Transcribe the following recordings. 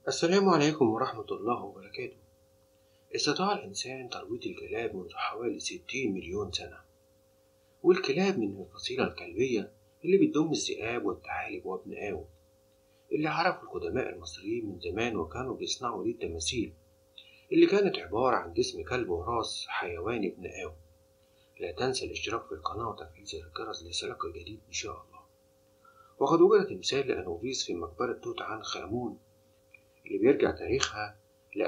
السلام عليكم ورحمة الله وبركاته استطاع الإنسان ترويض الكلاب منذ حوالي ستين مليون سنة والكلاب من الفصيلة الكلبية اللي بتضم الذئاب والثعالب وابن آوي اللي عرفوا القدماء المصريين من زمان وكانوا بيصنعوا دي التماثيل اللي كانت عبارة عن جسم كلب وراس حيوان ابن آوي لا تنسى الاشتراك في القناة وتفعيل زر الجرس ليصلك الجديد إن شاء الله وقد وجد تمثال لأنوبيس في مقبرة توت عنخ آمون اللي بيرجع تاريخها ل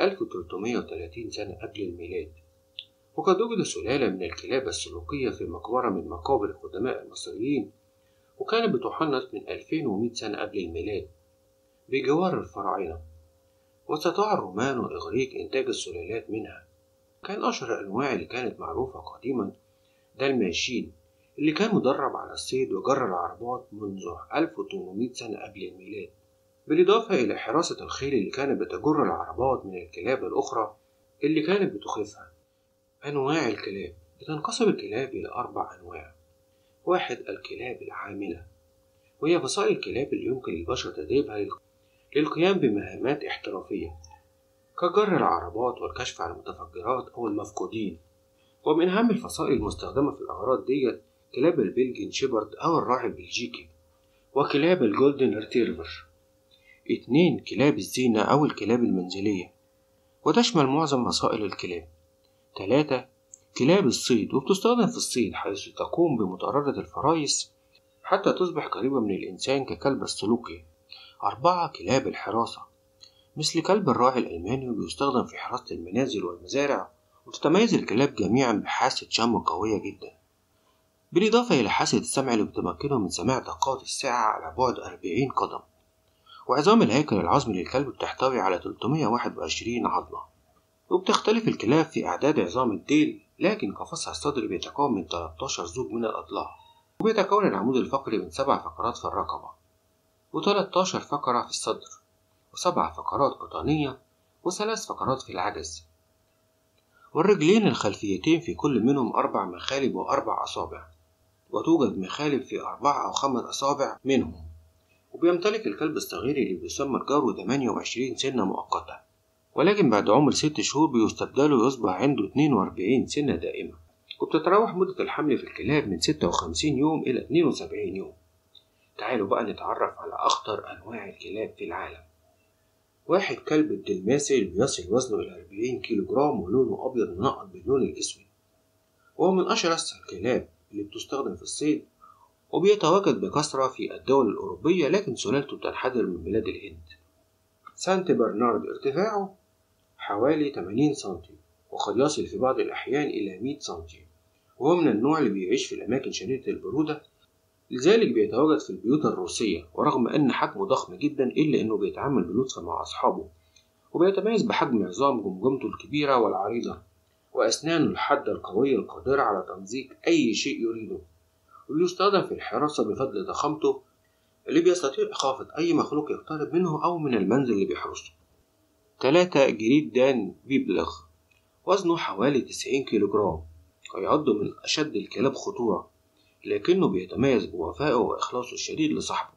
1330 سنة قبل الميلاد وقد وجد سلالة من الكلاب السلوكية في مقبرة من مقابر القدماء المصريين وكانت بتحنط من 2100 سنة قبل الميلاد بجوار الفراعنة واستطاع الرومان والإغريق إنتاج السلالات منها كان أشهر الأنواع اللي كانت معروفة قديما ده الماشين اللي كان مدرب على الصيد وجر العربات منذ 1800 سنة قبل الميلاد بالإضافة إلى حراسة الخيل اللي كانت بتجر العربات من الكلاب الأخرى اللي كانت بتخيفها أنواع الكلاب بتنقسم الكلاب إلى أربع أنواع واحد الكلاب العاملة وهي فصائل الكلاب اللي يمكن للبشر تدريبها للقيام بمهامات احترافية كجر العربات والكشف عن المتفجرات أو المفقودين ومن أهم الفصائل المستخدمة في الأغراض ديت كلاب البلجن شيبرد أو الراعي البلجيكي وكلاب الجولدن ريتيرفر اتنين كلاب الزينة أو الكلاب المنزلية وتشمل معظم فصائل الكلاب تلاتة كلاب الصيد وبتستخدم في الصيد حيث تقوم بمطاردة الفرايس حتى تصبح قريبة من الإنسان ككلب السلوكي أربعة كلاب الحراسة مثل كلب الراعي الألماني وبيستخدم في حراسة المنازل والمزارع وتتميز الكلاب جميعا بحاسة شم قوية جدا بالإضافة إلى حاسة السمع اللي بتمكنه من سماع دقات الساعة على بعد 40 قدم وعظام الهيكل العظمي للكلب بتحتوي على 321 عظمة وبتختلف الكلاب في أعداد عظام الديل لكن قفصها الصدري بيتكون من 13 زوج من الأضلاع وبيتكون العمود الفقري من سبع فقرات في الرقبة و13 فقرة في الصدر وسبع فقرات قطنية وثلاث فقرات في العجز والرجلين الخلفيتين في كل منهم أربع مخالب وأربع أصابع وتوجد مخالب في أربع أو خمس أصابع منهم وبيمتلك الكلب الصغير اللي بيسمى الجارو 28 سنة مؤقتة ولكن بعد عمر ست شهور بيستبدل ويصبح عنده 42 سنة دائمة وبتتراوح مدة الحمل في الكلاب من 56 يوم إلى 72 يوم تعالوا بقى نتعرف على أخطر أنواع الكلاب في العالم واحد كلب الدلماسي اللي بيصل وزنه إلى 40 كيلو جرام ولونه أبيض منقط باللون الأسود وهو من أشرس الكلاب اللي بتستخدم في الصيد وبيتواجد بكثرة في الدول الأوروبية لكن سلالته بتنحدر من بلاد الهند سانت برنارد ارتفاعه حوالي 80 سنتي وقد يصل في بعض الأحيان إلى 100 سنتي وهو من النوع اللي بيعيش في الأماكن شديدة البرودة لذلك بيتواجد في البيوت الروسية ورغم أن حجمه ضخم جدا إلا أنه بيتعامل بلطف مع أصحابه وبيتميز بحجم عظام جمجمته الكبيرة والعريضة وأسنانه الحادة القوية القادرة على تمزيق أي شيء يريده ويستخدم في الحراسة بفضل ضخامته اللي بيستطيع إخافة أي مخلوق يقترب منه أو من المنزل اللي بيحرسه تلاتة جريد دان بيبلغ وزنه حوالي 90 كيلو جرام ويعد من أشد الكلاب خطورة لكنه بيتميز بوفائه وإخلاصه الشديد لصاحبه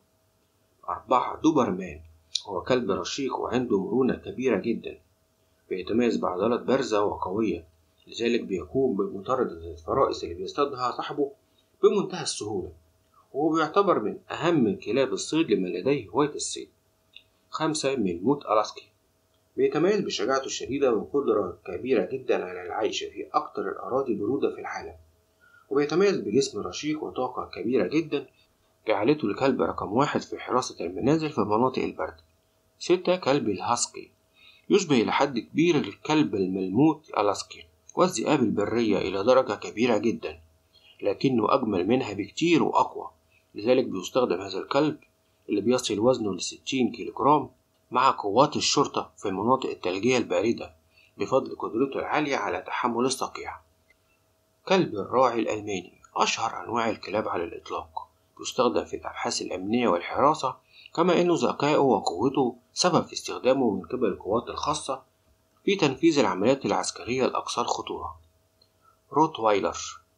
أربعة دوبرمان هو كلب رشيق وعنده مرونة كبيرة جدا بيتميز بعضلات بارزة وقوية لذلك بيقوم بمطاردة الفرائس اللي بيصطادها صاحبه بمنتهى السهولة وهو بيعتبر من أهم كلاب الصيد لمن لديه هواية الصيد خمسة من موت ألاسكي بيتميز بشجاعته الشديدة وقدرة كبيرة جدا على العيش في أكثر الأراضي برودة في العالم وبيتميز بجسم رشيق وطاقة كبيرة جدا جعلته الكلب رقم واحد في حراسة المنازل في مناطق البرد ستة كلب الهاسكي يشبه إلى حد كبير الكلب الملموت الألاسكي والذئاب البرية إلى درجة كبيرة جدا لكنه أجمل منها بكتير وأقوى لذلك بيستخدم هذا الكلب اللي بيصل وزنه لستين كيلوغرام مع قوات الشرطة في المناطق الثلجية الباردة بفضل قدرته العالية على تحمل الصقيع كلب الراعي الألماني أشهر أنواع الكلاب على الإطلاق يستخدم في الأبحاث الأمنية والحراسة كما أنه ذكائه وقوته سبب في استخدامه من قبل القوات الخاصة في تنفيذ العمليات العسكرية الأكثر خطورة روتوايلر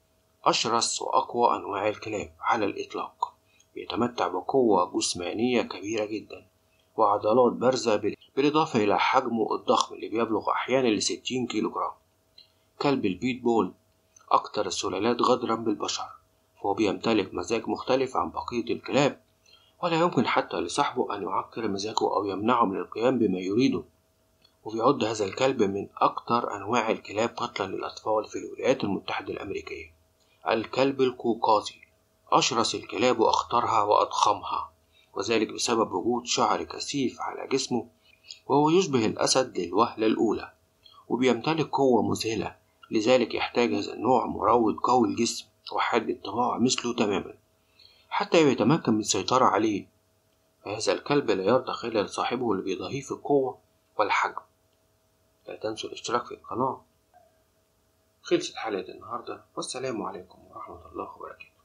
أشرس وأقوى أنواع الكلاب على الإطلاق بيتمتع بقوة جسمانية كبيرة جدا وعضلات بارزة بالإضافة إلى حجمه الضخم اللي بيبلغ أحيانا لستين كيلو جرام كلب البيت بول أكثر السلالات غدرا بالبشر فهو بيمتلك مزاج مختلف عن بقية الكلاب ولا يمكن حتى لصاحبه أن يعكر مزاجه أو يمنعه من القيام بما يريده وبيعد هذا الكلب من أكثر أنواع الكلاب قتلا للأطفال في الولايات المتحدة الأمريكية الكلب القوقازي أشرس الكلاب وأخطرها وأضخمها وذلك بسبب وجود شعر كثيف على جسمه وهو يشبه الأسد للوهلة الأولى وبيمتلك قوة مذهلة لذلك يحتاج هذا النوع مروض قوي الجسم وحاد الطباع مثله تماما حتى يتمكن من السيطرة عليه فهذا الكلب لا يرضى خلال صاحبه اللي بيضاهيه في القوة والحجم لا تنسوا الاشتراك في القناة خلصت حلقة النهاردة والسلام عليكم ورحمة الله وبركاته